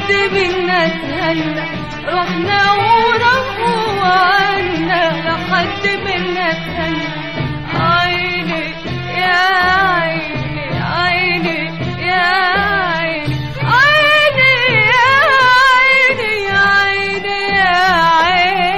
لحد منا اتهنى رحنا وراحوا عنا لحد منا اتهنى عيني يا عيني عيني يا عيني عيني يا عيني عيني يا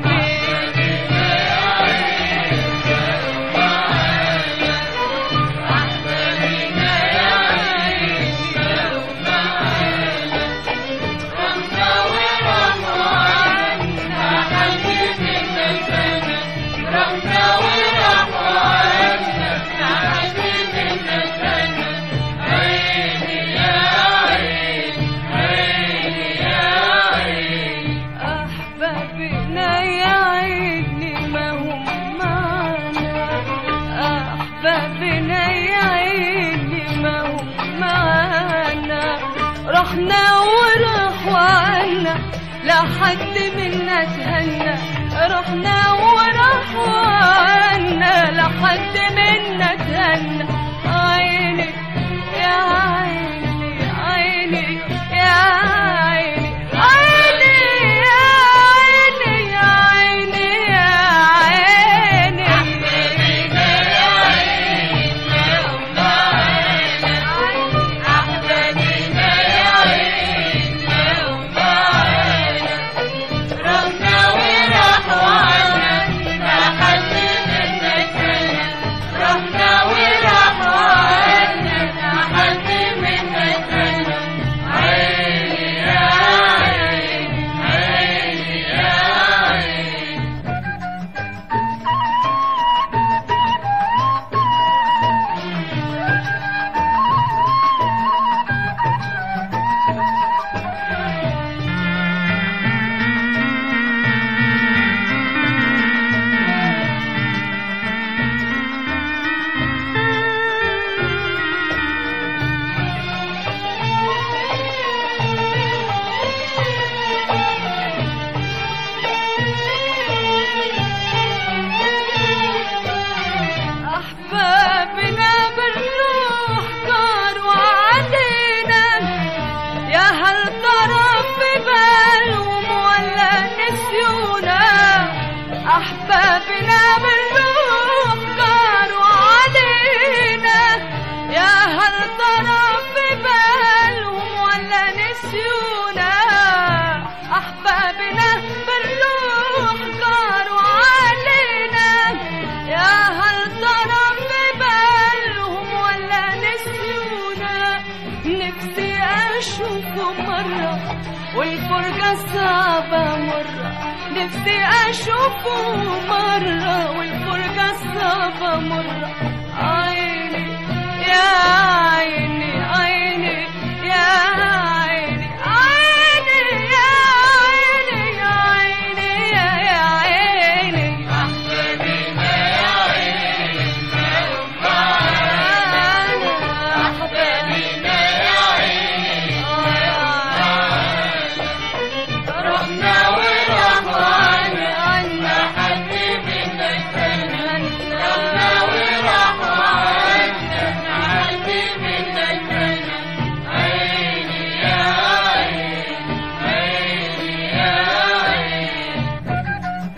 أحبابنا يا عيني ما هم معنا أحبابنا يا عيني ما هم معنا رحنا وراحوا عنا لحد منا تهنى رحنا وراحوا عنا لحد منا تهنى عيني يا عيني عيني يا عيني عيني يا عيني يا عيني يا عيني أحبابنا بالروح كانوا علينا يا هل ترى في بالهم ولا نسيونا أحبابنا بالروح كانوا علينا يا هل ترى في بالهم ولا نسيونا أحبابنا بالروح كانوا علينا يا هل ترى في بالهم ولا نسيونا نفسي أشوفه مرة والفرجة صعبة مرة نفسي أشوفه مرة والفرجة صعبة مرة عيني يا عيني عيني يا عيني عيني يا عيني يا عيني يا يا عيني أحبابنا يا عيني رحنا وراحوا عنا عنا حد منا رحنا وراحوا عنا حد منا عيني يا عيني عيني يا عيني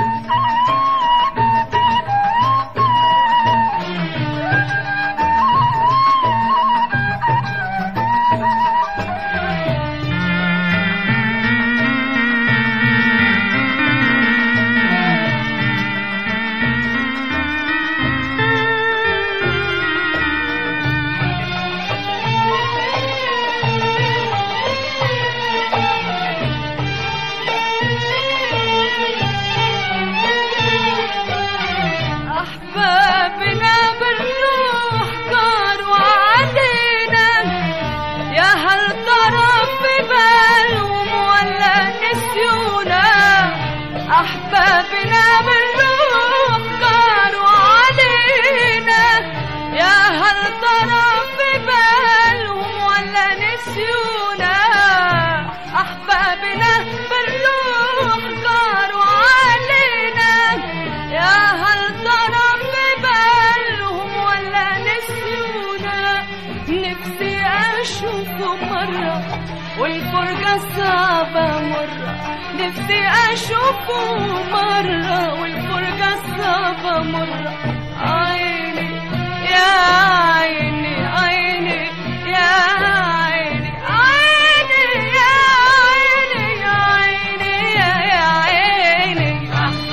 أحبابنا بالروح كانوا علينا يا هل ترى في بالهم ولا نسيونا أحبابنا بالروح كانوا علينا يا هل ترى في بالهم ولا نسيونا أحبابنا بالروح كانوا علينا يا هل ترى في بالهم ولا نسيونا نفسي أشوفه مرة والفرجة نفسي اشوفه مرة والفرجة صعبة مرة عيني يا عيني عيني يا عيني عيني يا عيني يا عيني يا يا عيني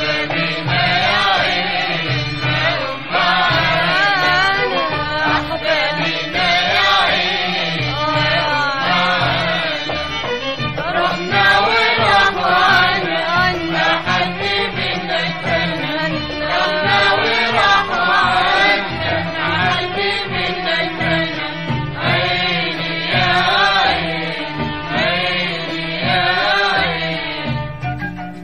رحنا ورحنا عنا حد منا رحنا ورحنا عنا حد منا عيني يا عيني عيني يا عيني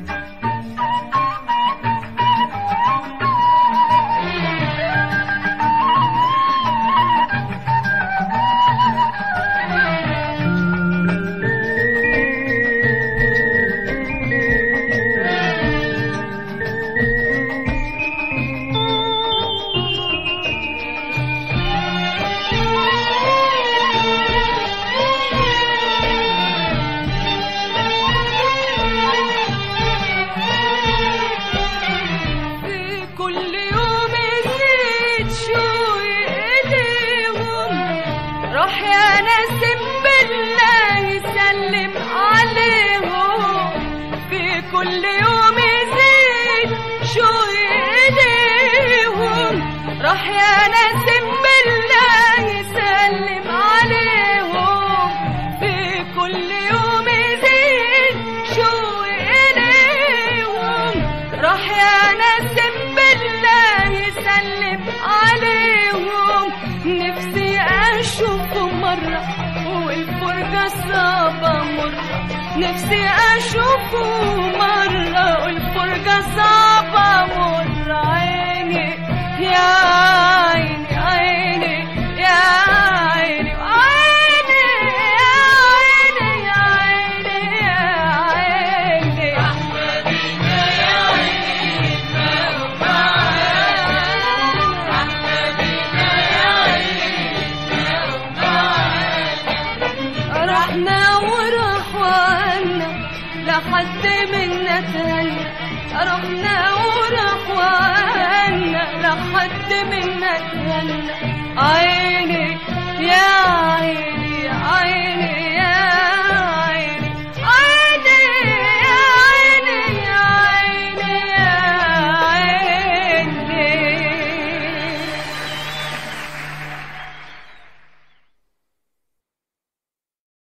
في كل يوم يزيد شوي ايديهم روح يا ناسم بالله يسلم عليهم في كل يوم يزيد شوي ايديهم روح يا ناسم بالله يسلم عليهم في كل يوم يزيد شوي إليهم راح يا ناسم بالله يسلم عليهم نفسي أشوفهم مرة والفرجة صعبة مرة نفسي أشوفهم مرة والفرجة صعبة مرة عيني يا عيني عيني يا عيني عيني يا عيني يا عيني يا عيني رحنا وراح وعنا لحد منا تهنى رحنا وراح وعنا لحد منا تهنى عيني يا عيني يا عيني